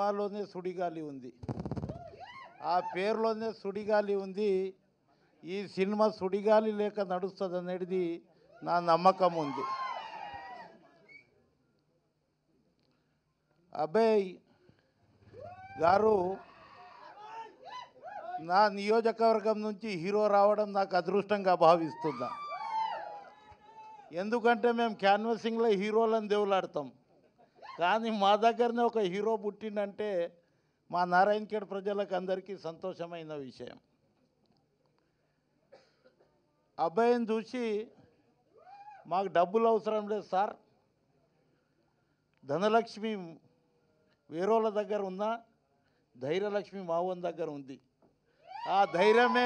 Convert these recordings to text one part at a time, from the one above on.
సినిమాలోనే సుడిగాలి ఉంది ఆ పేరులోనే సుడిగాలి ఉంది ఈ సినిమా సుడిగాలి లేక నడుస్తుంది అనేది నా నమ్మకం ఉంది అభయ్ గారు నా నియోజకవర్గం నుంచి హీరో రావడం నాకు అదృష్టంగా భావిస్తున్నా ఎందుకంటే మేము క్యాన్వసింగ్లో హీరోలను దేవులాడతాం కానీ మా దగ్గరనే ఒక హీరో పుట్టిండంటే మా నారాయణఖేడ్ ప్రజలకు అందరికీ సంతోషమైన విషయం అబ్బాయిని చూసి మాకు డబ్బులు అవసరం లేదు సార్ ధనలక్ష్మి వేరేళ్ళ దగ్గర ఉన్నా ధైర్యలక్ష్మి మావన్ దగ్గర ఉంది ఆ ధైర్యమే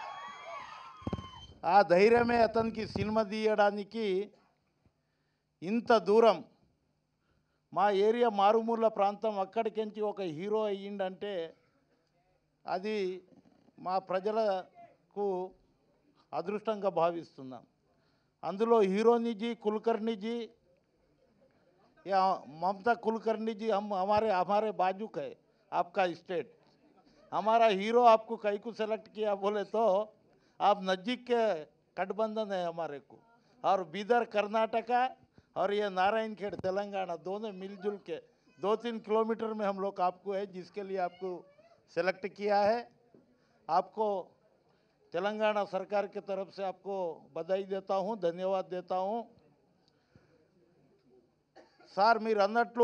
ఆ ధైర్యమే అతనికి సినిమా తీయడానికి ఇంత దూరం మా ఏరియా మారుమూల ప్రాంతం అక్కడికించి ఒక హీరో అయ్యిండంటే అది మా ప్రజలకు అదృష్టంగా భావిస్తున్నాం అందులో హీరోని కుల్కర్ణి జీ या ममता कुलकर्णी जी हम हमारे हमारे बाजू का है आपका स्टेट हमारा हीरो आपको कई को सेलेक्ट किया बोले तो आप नज़दीक के गठबंधन है हमारे को और बीदर कर्नाटका और ये नारायण खेड़ तेलंगाना दोनों मिलजुल के दो तीन किलोमीटर में हम लोग आपको है जिसके लिए आपको सेलेक्ट किया है आपको तेलंगाना सरकार की तरफ से आपको बधाई देता हूँ धन्यवाद देता हूँ సార్ మీరు అన్నట్లు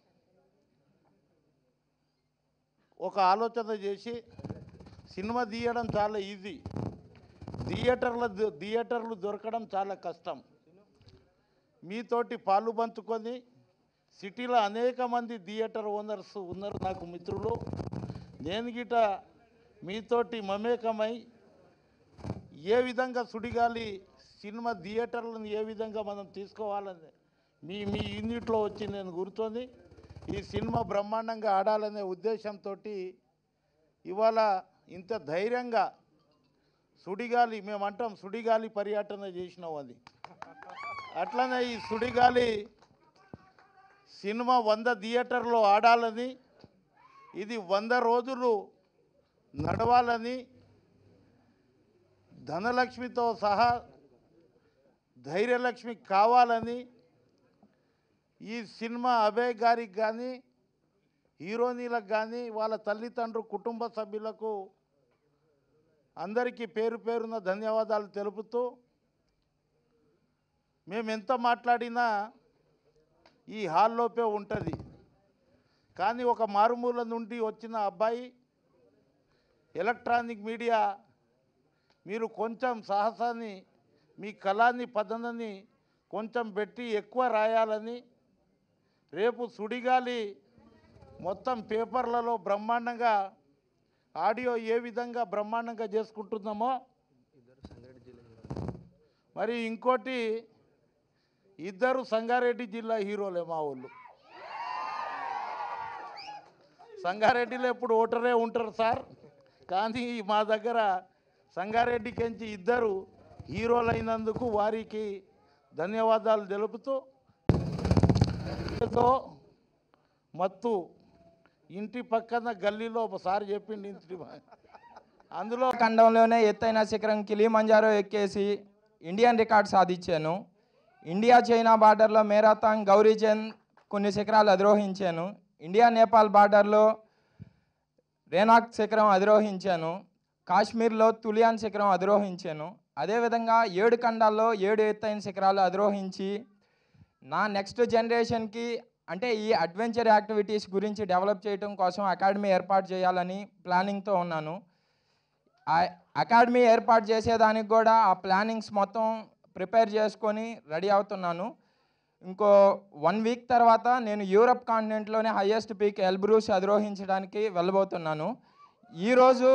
ఒక ఆలోచన చేసి సినిమా తీయడం చాలా ఈజీ థియేటర్ల థియేటర్లు దొరకడం చాలా కష్టం మీతోటి పాలు పంచుకొని సిటీలో అనేక మంది థియేటర్ ఓనర్స్ ఉన్నారు నాకు మిత్రులు నేను గిట మీతోటి మమేకమై ఏ విధంగా సుడిగాలి సినిమా థియేటర్లను ఏ విధంగా మనం తీసుకోవాలని మీ మీ యూనిట్లో వచ్చి నేను కూర్చొని ఈ సినిమా బ్రహ్మాండంగా ఆడాలనే ఉద్దేశంతో ఇవాళ ఇంత ధైర్యంగా సుడిగాలి మేము అంటాం సుడిగాలి పర్యటన చేసినాం అది అట్లనే ఈ సుడిగాలి సినిమా వంద థియేటర్లో ఆడాలని ఇది వంద రోజులు నడవాలని ధనలక్ష్మితో సహా ధైర్యలక్ష్మి కావాలని ఈ సినిమా అభయ్ గారికి కానీ హీరోనీలకు కానీ వాళ్ళ తల్లిదండ్రులు కుటుంబ సభ్యులకు అందరికీ పేరు పేరున ధన్యవాదాలు తెలుపుతూ మేము ఎంత మాట్లాడినా ఈ హాల్లోపే ఉంటుంది కానీ ఒక మారుమూల నుండి వచ్చిన అబ్బాయి ఎలక్ట్రానిక్ మీడియా మీరు కొంచెం సాహసాన్ని మీ కళాన్ని పదనని కొంచెం పెట్టి ఎక్కువ రాయాలని రేపు సుడిగాలి మొత్తం పేపర్లలో బ్రహ్మాండంగా ఆడియో ఏ విధంగా బ్రహ్మాండంగా చేసుకుంటున్నామో మరి ఇంకోటి ఇద్దరు సంగారెడ్డి జిల్లా హీరోలే మా వాళ్ళు సంగారెడ్డిలో ఎప్పుడు ఓటరే ఉంటారు సార్ కానీ మా దగ్గర సంగారెడ్డికించి ఇద్దరు హీరోలైనందుకు వారికి ధన్యవాదాలు తెలుపుతూ తో మత్తు ఇంటి పక్కన గల్లీలో ఒకసారి చెప్పిండి ఇంటి ప- అందులో ఖండంలోనే ఎత్తైన శిఖరం కిలిమంజారో ఎక్కేసి ఇండియన్ రికార్డ్ సాధించాను ఇండియా చైనా బార్డర్లో మేరాథాన్ గౌరీచంద్ కొన్ని శిఖరాలు అధిరోహించాను ఇండియా నేపాల్ బార్డర్లో రేనాక్ శిఖరం అధిరోహించాను కాశ్మీర్లో తులియాన్ శిఖరం అధిరోహించాను అదేవిధంగా ఏడు ఖండాల్లో ఏడు ఎత్తైన శిఖరాలు అధిరోహించి నా నెక్స్ట్ జనరేషన్కి అంటే ఈ అడ్వెంచర్ యాక్టివిటీస్ గురించి డెవలప్ చేయడం కోసం అకాడమీ ఏర్పాటు చేయాలని ప్లానింగ్తో ఉన్నాను ఆ అకాడమీ ఏర్పాటు చేసేదానికి కూడా ఆ ప్లానింగ్స్ మొత్తం ప్రిపేర్ చేసుకొని రెడీ అవుతున్నాను ఇంకో వన్ వీక్ తర్వాత నేను యూరప్ కాంటినెంట్లోనే హయ్యెస్ట్ పీక్ ఎల్బ్రూస్ అధిరోహించడానికి వెళ్ళబోతున్నాను ఈరోజు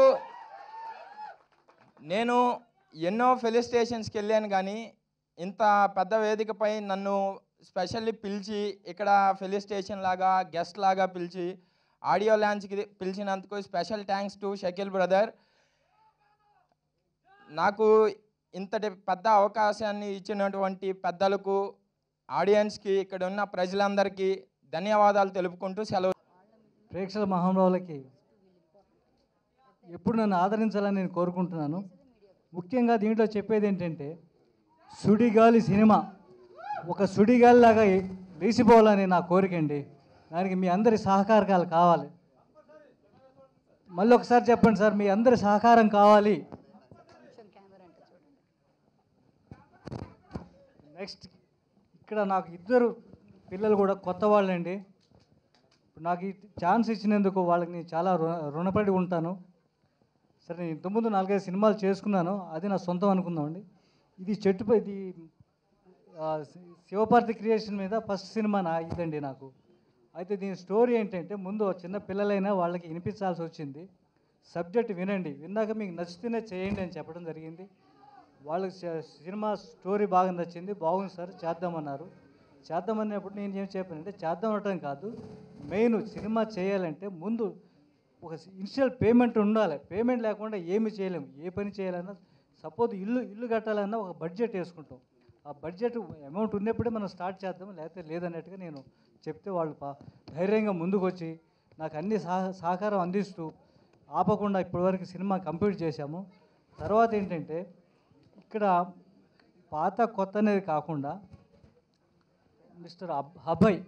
నేను ఎన్నో ఫిలి స్టేషన్స్కి వెళ్ళాను కానీ ఇంత పెద్ద వేదికపై నన్ను స్పెషల్లీ పిలిచి ఇక్కడ ఫిలి స్టేషన్ లాగా గెస్ట్ లాగా పిలిచి ఆడియో లాంచ్కి పిలిచినందుకు special thanks to Shakeel brother నాకు ఇంతటి పెద్ద అవకాశాన్ని ఇచ్చినటువంటి పెద్దలకు ఆడియన్స్కి ఇక్కడ ఉన్న ప్రజలందరికీ ధన్యవాదాలు తెలుపుకుంటూ సెలవు ప్రేక్షక మహానుభావులకి ఎప్పుడు నన్ను ఆదరించాలని నేను కోరుకుంటున్నాను ముఖ్యంగా దీంట్లో చెప్పేది ఏంటంటే సుడిగాలి సినిమా ఒక సుడిగాలి లాగా లేచిపోవాలని నా కోరిక అండి దానికి మీ అందరి సహకారాలు కావాలి మళ్ళీ ఒకసారి చెప్పండి సార్ మీ అందరి సహకారం కావాలి నెక్స్ట్ ఇక్కడ నాకు ఇద్దరు పిల్లలు కూడా కొత్త వాళ్ళండి ఇప్పుడు నాకు ఈ ఛాన్స్ ఇచ్చినందుకు వాళ్ళకి నేను చాలా రుణ రుణపడి ఉంటాను సరే నేను ఇంతకుముందు నాలుగైదు సినిమాలు చేసుకున్నాను అది నా సొంతం అనుకుందామండి ఇది చెట్టుపై ఇది ఆ, శి- శివపార్తి క్రియేషన్ మీద ఫస్ట్ సినిమా నా ఇదండి నాకు అయితే దీని స్టోరీ ఏంటంటే ముందు చిన్న పిల్లలైనా వాళ్ళకి వినిపించాల్సి వచ్చింది సబ్జెక్ట్ వినండి విన్నాక మీకు నచ్చితేనే చేయండి అని చెప్పడం జరిగింది వాళ్ళకి స- సినిమా స్టోరీ బాగా నచ్చింది బాగుంది సార్ చేద్దామన్నారు చేద్దామన్నప్పుడు నేను ఏం చెప్పానంటే చేద్దాం అనటం కాదు మెయిన్ సినిమా చేయాలంటే ముందు ఒక ఇనిషియల్ పేమెంట్ ఉండాలి పేమెంట్ లేకుండా ఏమి చేయలేము ఏ పని చేయాలన్నా సపోజ్ ఇల్లు ఇల్లు కట్టాలన్నా ఒక బడ్జెట్ వేసుకుంటాం ఆ బడ్జెట్ అమౌంట్ ఉన్నప్పుడే మనం స్టార్ట్ చేద్దాం లేకపోతే లేదన్నట్టుగా నేను చెప్తే వాళ్ళు పా- ధైర్యంగా ముందుకు వచ్చి నాకు అన్ని సహ సహకారం అందిస్తూ ఆపకుండా ఇప్పటివరకు సినిమా కంప్లీట్ చేశాము తర్వాత ఏంటంటే ఇక్కడ పాత కొత్త అనేది కాకుండా మిస్టర్ అబ్ అభయ్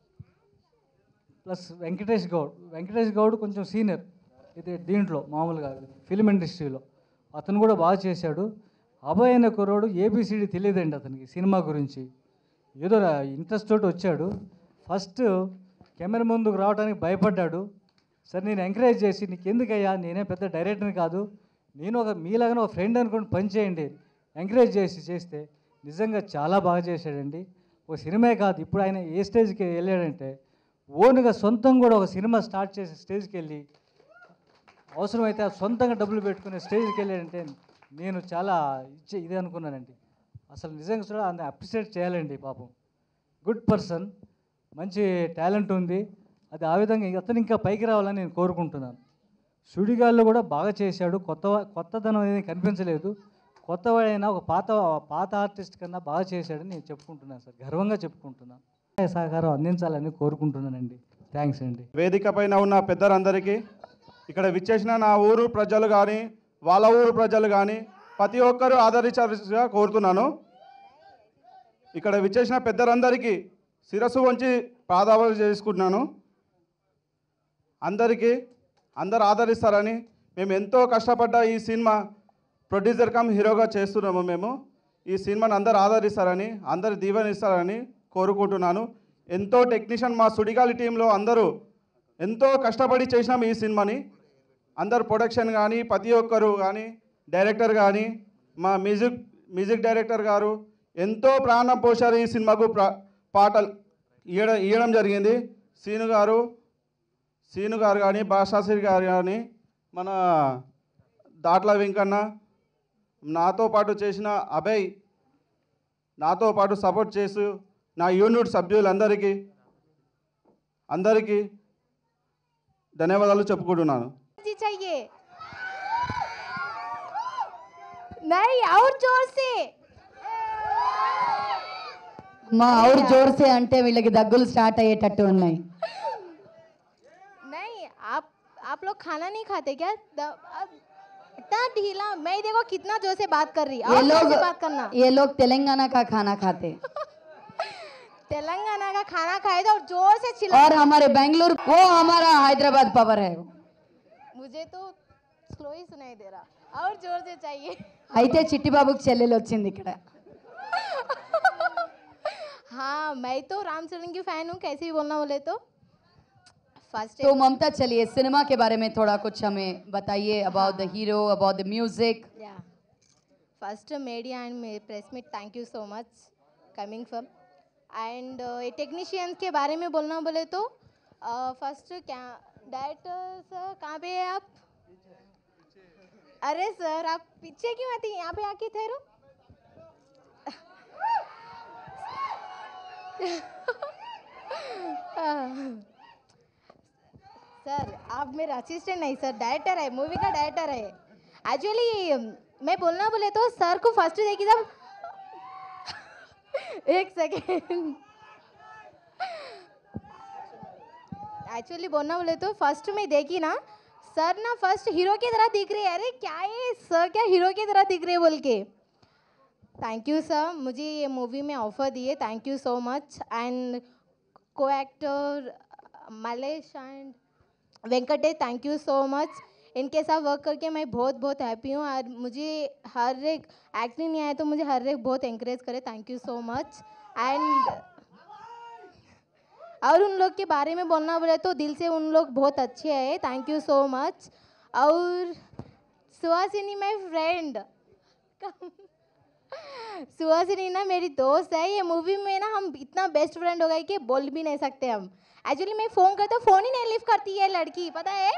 ప్లస్ వెంకటేష్ గౌడ్ వెంకటేష్ గౌడ్ కొంచెం సీనియర్ ఇది దీంట్లో మామూలుగా ఫిలిం ఇండస్ట్రీలో అతను కూడా బాగా చేశాడు అభయ్ అనే కుర్రోడు ఏబిసిడి తెలియదండి అతనికి సినిమా గురించి ఏదో ఇంట్రెస్ట్ తోటి వచ్చాడు ఫస్ట్ కెమెరా ముందుకు రావడానికి భయపడ్డాడు సరే నేను ఎంకరేజ్ చేసి నీకు ఎందుకయ్యా నేనే పెద్ద డైరెక్టర్ని కాదు నేను ఒక మీలాగానే ఒక ఫ్రెండ్ అనుకుని పని చేయండి ఎంకరేజ్ చేసి చేస్తే నిజంగా చాలా బాగా చేశాడండి ఒక సినిమా కాదు ఇప్పుడు ఆయన ఏ స్టేజ్కి వెళ్ళాడంటే ఓన్గా సొంతం కూడా ఒక సినిమా స్టార్ట్ చేసే స్టేజ్కి వెళ్ళి అవసరమైతే ఆ సొంతంగా డబ్బులు పెట్టుకునే స్టేజ్కి వెళ్ళాడంటే నేను చాలా ఇచ్చే ఇదే అనుకున్నానండి అసలు నిజంగా కూడా ఆయన అప్రిషియేట్ చేయాలండి పాపం గుడ్ పర్సన్ మంచి టాలెంట్ ఉంది అది ఆ విధంగా అతను ఇంకా పైకి రావాలని నేను కోరుకుంటున్నాను సుడిగాల్లో కూడా బాగా చేశాడు కొత్త కొత్తదనం అనేది కనిపించలేదు కొత్తవాడైనా ఒక పాత పాత ఆర్టిస్ట్ కన్నా బాగా చేశాడని నేను చెప్పుకుంటున్నాను సార్ గర్వంగా చెప్పుకుంటున్నాను సహాయ సహకారం అందించాలని కోరుకుంటున్నానండి థ్యాంక్స్ అండి వేదిక పైన ఉన్న పెద్దలందరికీ ఇక్కడ విచ్చేసిన నా ఊరు ప్రజలు కానీ వాళ్ళ ఊరు ప్రజలు కానీ ప్రతి ఒక్కరూ ఆదరించాల్సిగా కోరుతున్నాను ఇక్కడ విచ్చేసిన పెద్దలందరికీ శిరస్సు వంచి ప్రాధాన్యత చేసుకుంటున్నాను అందరికీ అందరు ఆదరిస్తారని మేము ఎంతో కష్టపడ్డ ఈ సినిమా ప్రొడ్యూసర్ కమ్ హీరోగా చేస్తున్నాము మేము ఈ సినిమాని అందరు ఆదరిస్తారని అందరు దీవెనిస్తారని కోరుకుంటున్నాను ఎంతో టెక్నీషియన్ మా సుడిగాలి టీంలో అందరూ ఎంతో కష్టపడి చేసినాం ఈ సినిమాని అందరు ప్రొడక్షన్ కానీ ప్రతి ఒక్కరు కానీ డైరెక్టర్ కానీ మా మ్యూజిక్ మ్యూజిక్ డైరెక్టర్ గారు ఎంతో ప్రాణం పోశారు ఈ సినిమాకు ప్ర పాటలు ఇయ్యడం ఇవ్వడం జరిగింది సీను గారు సీను గారు కానీ భాషాశ్రీ గారు కానీ మన దాట్ల వెంకన్న నాతో పాటు చేసిన అభయ్ నాతో పాటు సపోర్ట్ చేసి నా యూనిట్ సభ్యులందరికీ అందరికీ ధన్యవాదాలు చెప్పుకుంటున్నాను जी चाहिए नहीं और जोर से మా ఔర్ జోర్ సే అంటే వీళ్ళకి దగ్గులు స్టార్ట్ అయ్యేటట్టు ఉన్నాయి नहीं आप आप लोग खाना नहीं खाते क्या द- अब इतना ढीला मैं देखो कितना जोर से बात कर रही ये और जोर लोग से बात करना ये लोग तेलंगाना का खाना खाते तेलंगाना का खाना खाए तो और जोर से चिल्ला और हमारे बेंगलुरु वो हमारा हैदराबाद पावर है मुझे तो स्लो ही सुनाई दे रहा और जोर से चाहिए అయితే చిట్టిబాబుకి చెల్లెలు వచ్చింది ఇక్కడ हाँ मैं तो रामचरण की फैन हूँ कैसे भी बोलना बोले तो फर्स्ट तो ममता चलिए सिनेमा के बारे में थोड़ा कुछ हमें बताइए about the hero about the music Yeah. First, uh, media and me- press meet, thank you so much coming from. And technicians के बारे में बोलना बोले तो फर्स्ट क्या डायरेक्टर सर कहाँ पे है आप अरे सर आप पीछे क्यों आती हैं यहाँ पे आके ठहरो सर आप मेरे असिस्टेंट नहीं सर डायरेक्टर है मूवी का डायरेक्टर है एक्चुअली मैं बोलना बोले तो सर को फर्स्ट देखी जब एक सेकेंड एक्चुअली बोलना बोले तो फर्स्ट में देखी ना सर ना फर्स्ट हीरो की तरह दिख रही है अरे क्या ये सर क्या हीरो की तरह दिख रहे हैं बोल के थैंक यू सर मुझे ये मूवी में ऑफर दिए thank you so much and को actor Malesh and Venkatesh thank you so much इनके साथ वर्क करके मैं बहुत बहुत हैप्पी हूँ और मुझे हर एक एक्टिंग नहीं आया तो मुझे हर एक बहुत इंकरेज करे thank you so much and और उन लोग के बारे में बोलना बोले तो दिल से उन लोग बहुत अच्छे हैं थैंक यू सो मच और सुहासिनी माई फ्रेंड सुहासिनी ना मेरी दोस्त है ये मूवी में ना हम इतना बेस्ट फ्रेंड हो गए कि बोल भी नहीं सकते हम एक्चुअली मैं फ़ोन करता हूँ फ़ोन ही नहीं लिफ्ट करती है लड़की पता है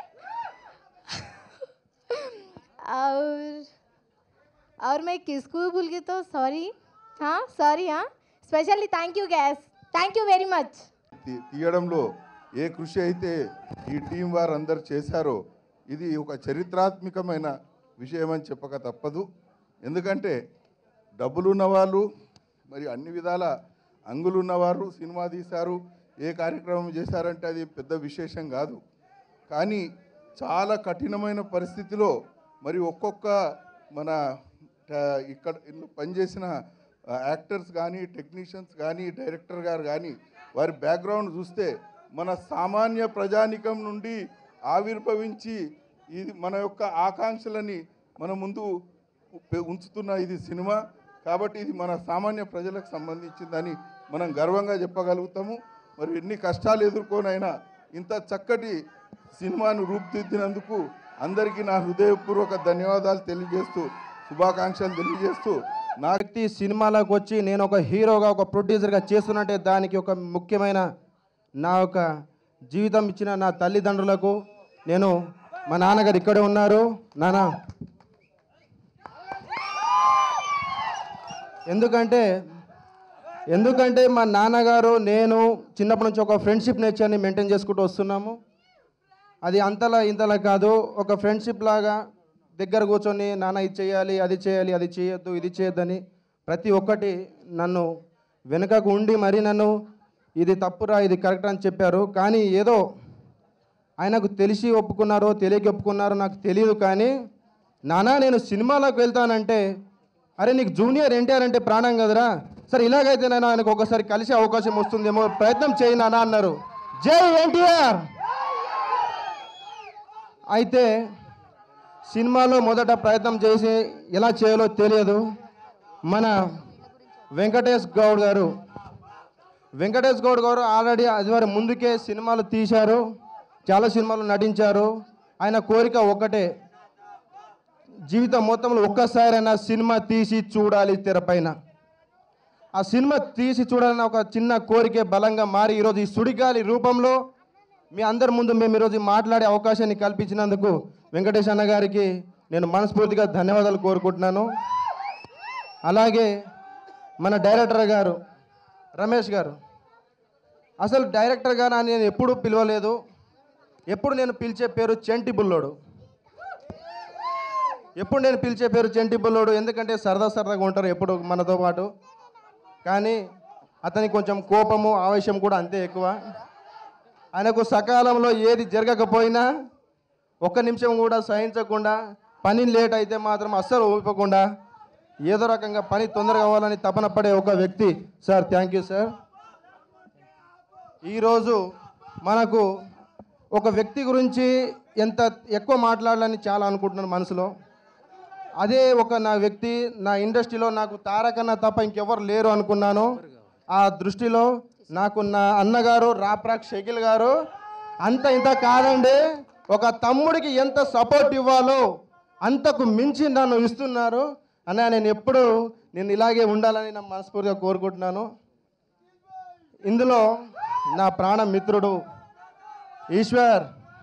और और मैं किसको भूल गई तो सॉरी हाँ सॉरी हाँ specially thank you guys thank you very much తీ- తీయడంలో ఏ కృషి అయితే ఈ టీం వారందరూ చేశారో ఇది ఒక చరిత్రాత్మకమైన విషయం అని చెప్పక తప్పదు ఎందుకంటే డబ్బులు ఉన్నవాళ్ళు మరి అన్ని విధాల అంగులు ఉన్నవారు సినిమా తీశారు ఏ కార్యక్రమం చేశారంటే అది పెద్ద విశేషం కాదు కానీ చాలా కఠినమైన పరిస్థితిలో మరి ఒక్కొక్క మన ఆ, ఇక్కడ ఇందులో పనిచేసిన ఆ, యాక్టర్స్ కానీ టెక్నీషియన్స్ కానీ డైరెక్టర్ గారు కానీ వారి బ్యాక్గ్రౌండ్ చూస్తే మన సామాన్య ప్రజానికం నుండి ఆవిర్భవించి ఇది మన యొక్క ఆకాంక్షలని మన ముందు ఉ- ఉంచుతున్న ఇది సినిమా కాబట్టి ఇది మన సామాన్య ప్రజలకు సంబంధించిందని మనం గర్వంగా చెప్పగలుగుతాము మరి ఎన్ని కష్టాలు ఎదుర్కొనైనా ఇంత చక్కటి సినిమాను రూపుదిద్దినందుకు అందరికీ నా హృదయపూర్వక ధన్యవాదాలు తెలియజేస్తూ శుభాకాంక్షలు తెలియజేస్తూ నా వ్యక్తి సినిమాలోకి వచ్చి నేను ఒక హీరోగా ఒక ప్రొడ్యూసర్గా చేస్తున్నట్టే దానికి ఒక ముఖ్యమైన నా యొక్క జీవితం ఇచ్చిన నా తల్లిదండ్రులకు నేను మా నాన్నగారు ఇక్కడే ఉన్నారు నాన్న ఎందుకంటే ఎందుకంటే మా నాన్నగారు నేను చిన్నప్పటి నుంచి ఒక ఫ్రెండ్షిప్ నేచర్ని మెయింటైన్ చేసుకుంటూ వస్తున్నాము అది అంతలా ఇంతలా కాదు ఒక ఫ్రెండ్షిప్ లాగా దగ్గర కూర్చొని నాన్న ఇది చేయాలి అది చేయాలి అది చేయొద్దు ఇది చేయొద్దని ప్రతి ఒక్కటి నన్ను వెనుకకు ఉండి మరి నన్ను ఇది తప్పురా ఇది కరెక్ట్ అని చెప్పారు కానీ ఏదో ఆయనకు తెలిసి ఒప్పుకున్నారో తెలియక ఒప్పుకున్నారో నాకు తెలియదు కానీ నానా నేను సినిమాలోకి వెళ్తానంటే అరే నీకు జూనియర్ ఎన్టీఆర్ అంటే ప్రాణం కదరా సరే ఇలాగైతే నేను ఆయనకు ఒకసారి కలిసే అవకాశం వస్తుందేమో ప్రయత్నం చేయి నానా అన్నారు జై ఎన్టీఆర్ అయితే సినిమాలో మొదట ప్రయత్నం చేసి ఎలా చేయాలో తెలియదు మన వెంకటేష్ గౌడ్ గారు వెంకటేష్ గౌడ్ గారు ఆల్రెడీ అది వారి ముందుకే సినిమాలు తీశారు చాలా సినిమాలు నటించారు ఆయన కోరిక ఒక్కటే జీవితం మొత్తంలో ఒక్కసారైనా సినిమా తీసి చూడాలి తెరపైన ఆ సినిమా తీసి చూడాలని ఒక చిన్న కోరికే బలంగా మారి ఈరోజు ఈ సుడిగాలి రూపంలో మీ అందరి ముందు మేము ఈరోజు మాట్లాడే అవకాశాన్ని కల్పించినందుకు వెంకటేష్ అన్న గారికి నేను మనస్ఫూర్తిగా ధన్యవాదాలు కోరుకుంటున్నాను అలాగే మన డైరెక్టర్ గారు రమేష్ గారు అసలు డైరెక్టర్ గారు అని నేను ఎప్పుడూ పిలవలేదు ఎప్పుడు నేను పిలిచే పేరు చెంటి బుల్లోడు ఎప్పుడు నేను పిలిచే పేరు చెంటి బుల్లోడు ఎందుకంటే సరదా సరదాగా ఉంటారు ఎప్పుడు మనతో పాటు కానీ అతనికి కొంచెం కోపము ఆవేశం కూడా అంతే ఎక్కువ ఆయనకు సకాలంలో ఏది జరగకపోయినా ఒక్క నిమిషం కూడా సహించకుండా పని లేట్ అయితే మాత్రం అస్సలు ఊపకుండా ఏదో రకంగా పని తొందరగా అవ్వాలని తపన పడే ఒక వ్యక్తి సార్ థ్యాంక్ యూ సార్ ఈరోజు మనకు ఒక వ్యక్తి గురించి ఎంత ఎక్కువ మాట్లాడాలని చాలా అనుకుంటున్నాను మనసులో అదే ఒక నా వ్యక్తి నా ఇండస్ట్రీలో నాకు తారకన్న తప్ప ఇంకెవరు లేరు అనుకున్నాను ఆ దృష్టిలో నాకు నా అన్నగారు రాప్రాక్ షకిల్ గారు అంత ఇంత కాదండి ఒక తమ్ముడికి ఎంత సపోర్ట్ ఇవ్వాలో అంతకు మించి నన్ను ఇస్తున్నారు అన్న నేను ఎప్పుడు నేను ఇలాగే ఉండాలని నా మనస్ఫూర్తిగా కోరుకుంటున్నాను ఇందులో నా ప్రాణ మిత్రుడు ఈశ్వర్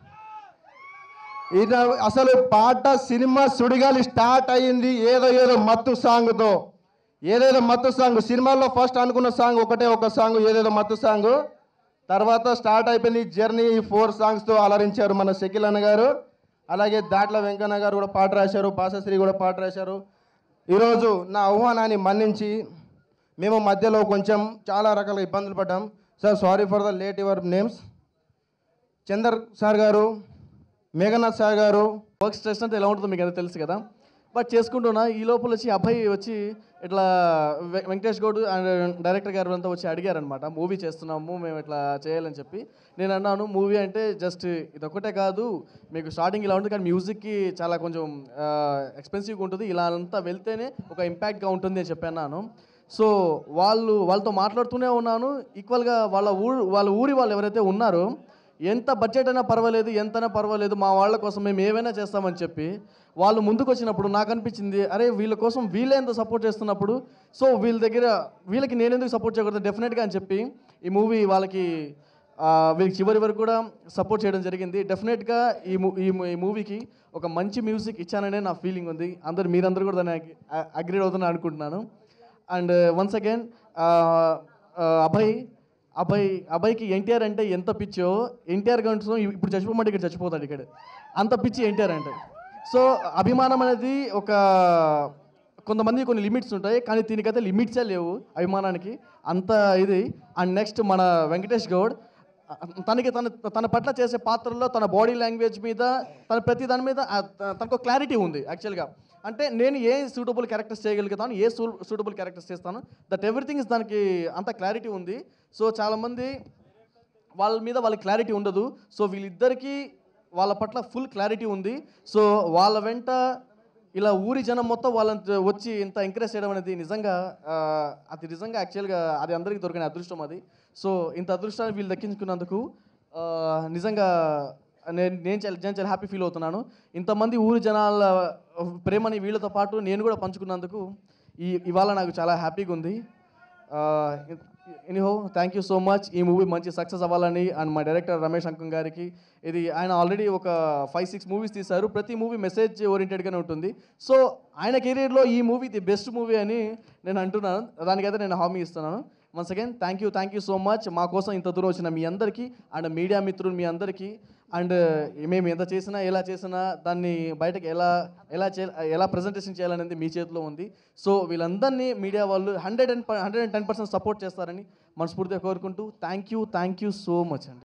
ఈయన అసలు పాట సినిమా సుడిగాలి స్టార్ట్ అయ్యింది ఏదో ఏదో మత్తు సాంగ్తో ఏదేదో మత్తు సాంగ్ సినిమాలో ఫస్ట్ అనుకున్న సాంగ్ ఒకటే ఒక సాంగ్ ఏదేదో మత్తు సాంగ్ తర్వాత స్టార్ట్ అయిపోయింది జర్నీ ఈ ఫోర్ సాంగ్స్తో అలరించారు మన షకిల్ అన్న గారు అలాగే దాట్ల వెంకన్న గారు కూడా పాట రాశారు పాసశ్రీ కూడా పాట రాశారు ఈరోజు నా ఆహ్వానాన్ని మన్నించి మేము మధ్యలో కొంచెం చాలా రకాల ఇబ్బందులు పడ్డాం sir sorry for the late your names Chandar sir garu Meghanath sir garu work stress అంటే ఎలా ఉంటుందో మీకు అది తెలుసు కదా బట్ చేసుకుంటున్నా ఈ లోపల వచ్చి అబ్బాయి వచ్చి ఇట్లా వె- వెంకటేష్ గౌడ్ అండ్ డైరెక్టర్ గారు అంతా వచ్చి అడిగారనమాట మూవీ చేస్తున్నాము మేము ఇట్లా చేయాలని చెప్పి నేను అన్నాను మూవీ అంటే జస్ట్ ఇదొక్కటే కాదు మీకు స్టార్టింగ్ ఇలా ఉంటుంది కానీ మ్యూజిక్కి చాలా కొంచెం ఎక్స్పెన్సివ్గా ఉంటుంది ఇలా అంతా వెళ్తేనే ఒక ఇంపాక్ట్గా ఉంటుంది అని చెప్పన్నాను సో వాళ్ళు వాళ్ళతో మాట్లాడుతూనే ఉన్నాను ఈక్వల్గా వాళ్ళ ఊరు వాళ్ళ ఊరి వాళ్ళు ఎవరైతే ఉన్నారో ఎంత బడ్జెట్ అయినా పర్వాలేదు ఎంతైనా పర్వాలేదు మా వాళ్ళ కోసం మేము ఏమైనా చేస్తామని చెప్పి వాళ్ళు ముందుకు వచ్చినప్పుడు నాకు అనిపించింది అరే వీళ్ళ కోసం వీళ్ళే ఎంత సపోర్ట్ చేస్తున్నప్పుడు సో వీళ్ళ దగ్గర వీళ్ళకి నేను ఎందుకు సపోర్ట్ చేయకూడదు డెఫినెట్గా అని చెప్పి ఈ మూవీ వాళ్ళకి ఆ, వీళ్ళకి చివరి వరకు కూడా సపోర్ట్ చేయడం జరిగింది డెఫినెట్గా ఈ మూ ఈ మూ- ఈ మూవీకి ఒక మంచి మ్యూజిక్ ఇచ్చాననే నా ఫీలింగ్ ఉంది అందరు మీరందరూ కూడా దాన్ని అగ్రీ అవుతుందని అనుకుంటున్నాను and once again Abhay Abhay అభయ్కి ఎన్టీఆర్ అంటే ఎంత పిచ్చో ఎన్టీఆర్ గంటూ ఇప్పుడు చచ్చిపోమంటే ఇక్కడ చచ్చిపోతాడు ఇక్కడ అంత పిచ్చి ఎన్టీఆర్ అంటే సో అభిమానం అనేది ఒక కొంతమంది కొన్ని లిమిట్స్ ఉంటాయి కానీ దీనికైతే లిమిట్సే లేవు అభిమానానికి అంత ఇది అండ్ నెక్స్ట్ మన వెంకటేష్ గౌడ్ తనకి తన తన పట్ల చేసే పాత్రలో తన బాడీ లాంగ్వేజ్ మీద తన ప్రతి దాని మీద ఆ, త- తనకు క్లారిటీ ఉంది యాక్చువల్గా అంటే నేను ఏ సూటబుల్ క్యారెక్టర్స్ చేయగలుగుతాను ఏ సూ సూటబుల్ క్యారెక్టర్స్ చేస్తాను దట్ ఎవ్రీథింగ్ ఇస్ దానికి అంత క్లారిటీ ఉంది సో చాలామంది వాళ్ళ మీద వాళ్ళకి క్లారిటీ ఉండదు సో వీళ్ళిద్దరికీ వాళ్ళ పట్ల ఫుల్ క్లారిటీ ఉంది సో వాళ్ళ వెంట ఇలా ఊరి జనం మొత్తం వాళ్ళని వచ్చి ఇంత ఎంకరేజ్ చేయడం అనేది నిజంగా ఆ, అది నిజంగా యాక్చువల్గా అది అందరికీ దొరికిన అదృష్టం అది సో ఇంత అదృష్టాన్ని వీళ్ళు దక్కించుకున్నందుకు ఆ, నిజంగా నేను నేను చాలా నేను చాలా హ్యాపీ ఫీల్ అవుతున్నాను ఇంతమంది ఊరి జనాల ప్రేమని వీళ్ళతో పాటు నేను కూడా పంచుకున్నందుకు ఈ ఇవాళ నాకు చాలా హ్యాపీగా ఉంది anyhow thank you so much ఈ మూవీ మంచి సక్సెస్ అవ్వాలని అండ్ మా డైరెక్టర్ రమేష్ అంకం గారికి ఇది ఆయన ఆల్రెడీ ఒక ఫైవ్ సిక్స్ మూవీస్ తీశారు ప్రతి మూవీ మెసేజ్ ఓరియంటెడ్గానే ఉంటుంది సో ఆయన కెరీర్లో ఈ మూవీ ది బెస్ట్ మూవీ అని నేను అంటున్నాను దానికైతే నేను హామీ ఇస్తున్నాను once again thank you thank you so much మా కోసం ఇంత దూరం వచ్చిన మీ అందరికీ అండ్ మీడియా మిత్రులు మీ అందరికీ అండ్ మేము ఎంత చేసినా ఎలా చేసినా దాన్ని బయటకు ఎలా ఎలా చే ఎలా ప్రజెంటేషన్ చేయాలనేది మీ చేతిలో ఉంది సో వీళ్ళందరినీ మీడియా వాళ్ళు hundred and hundred and ten percent support చేస్తారని మనస్ఫూర్తిగా కోరుకుంటూ thank you thank you so much అండి